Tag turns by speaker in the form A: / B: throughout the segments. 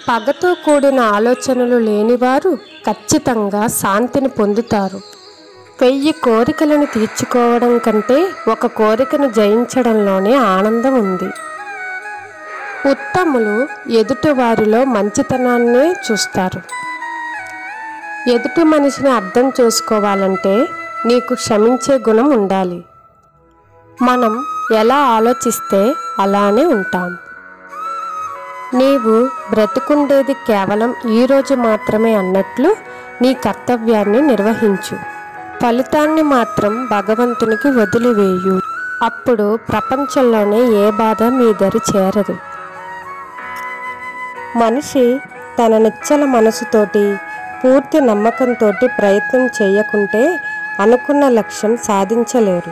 A: పగతో కూడిన ఆలోచనలు లేనివారు ఖచ్చితంగా శాంతిని పొందుతారు వెయ్యి కోరికలను తీర్చుకోవడం కంటే ఒక కోరికను జయించడంలోనే ఆనందం ఉంది ఉత్తములు ఎదుటి వారిలో మంచితనాన్నే చూస్తారు ఎదుటి మనిషిని అర్థం చేసుకోవాలంటే నీకు క్షమించే గుణం ఉండాలి మనం ఎలా ఆలోచిస్తే అలానే ఉంటాం నీవు బ్రతుకుండేది కేవలం ఈరోజు మాత్రమే అన్నట్లు నీ కర్తవ్యాన్ని నిర్వహించు ఫలితాన్ని మాత్రం భగవంతునికి వదిలివేయు అప్పుడు ప్రపంచంలోనే ఏ బాధ మీ దరి చేరదు మనిషి తన నిచ్చల మనసుతోటి పూర్తి నమ్మకంతో ప్రయత్నం చేయకుంటే అనుకున్న లక్ష్యం సాధించలేరు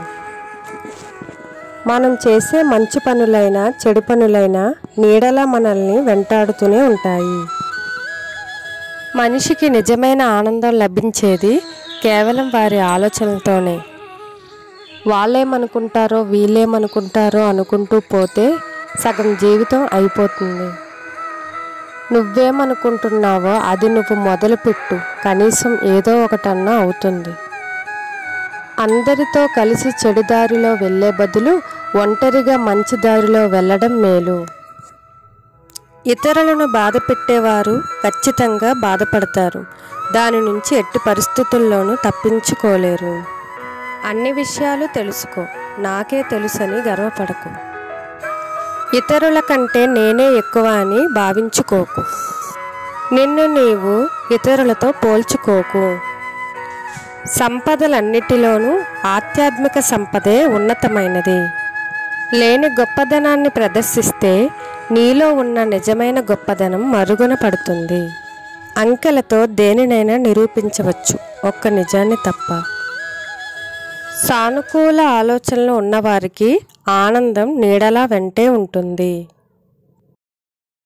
A: మనం చేసే మంచి పనులైనా చెడు పనులైనా నీడలా మనల్ని వెంటాడుతూనే ఉంటాయి మనిషికి నిజమైన ఆనందం లభించేది కేవలం వారి ఆలోచనలతోనే వాళ్ళేమనుకుంటారో వీళ్ళేమనుకుంటారో అనుకుంటూ పోతే సగం జీవితం అయిపోతుంది నువ్వేమనుకుంటున్నావో అది నువ్వు మొదలుపెట్టు కనీసం ఏదో ఒకటన్నా అవుతుంది అందరితో కలిసి చెడు దారిలో వెళ్ళే బదులు ఒంటరిగా మంచి దారిలో వెళ్ళడం మేలు ఇతరులను బాధ పెట్టేవారు ఖచ్చితంగా బాధపడతారు దాని నుంచి ఎట్టి పరిస్థితుల్లోనూ తప్పించుకోలేరు అన్ని విషయాలు తెలుసుకో నాకే తెలుసని గర్వపడకు ఇతరుల కంటే నేనే ఎక్కువ అని భావించుకోకు నిన్ను నీవు ఇతరులతో పోల్చుకోకు సంపదలన్నిటిలోనూ ఆధ్యాత్మిక సంపదే ఉన్నతమైనది లేని గొప్పదనాన్ని ప్రదర్శిస్తే నీలో ఉన్న నిజమైన గొప్పదనం మరుగున పడుతుంది అంకెలతో దేనినైనా నిరూపించవచ్చు ఒక్క నిజాన్ని తప్ప సానుకూల ఆలోచనలు ఉన్నవారికి ఆనందం నీడలా వెంటే ఉంటుంది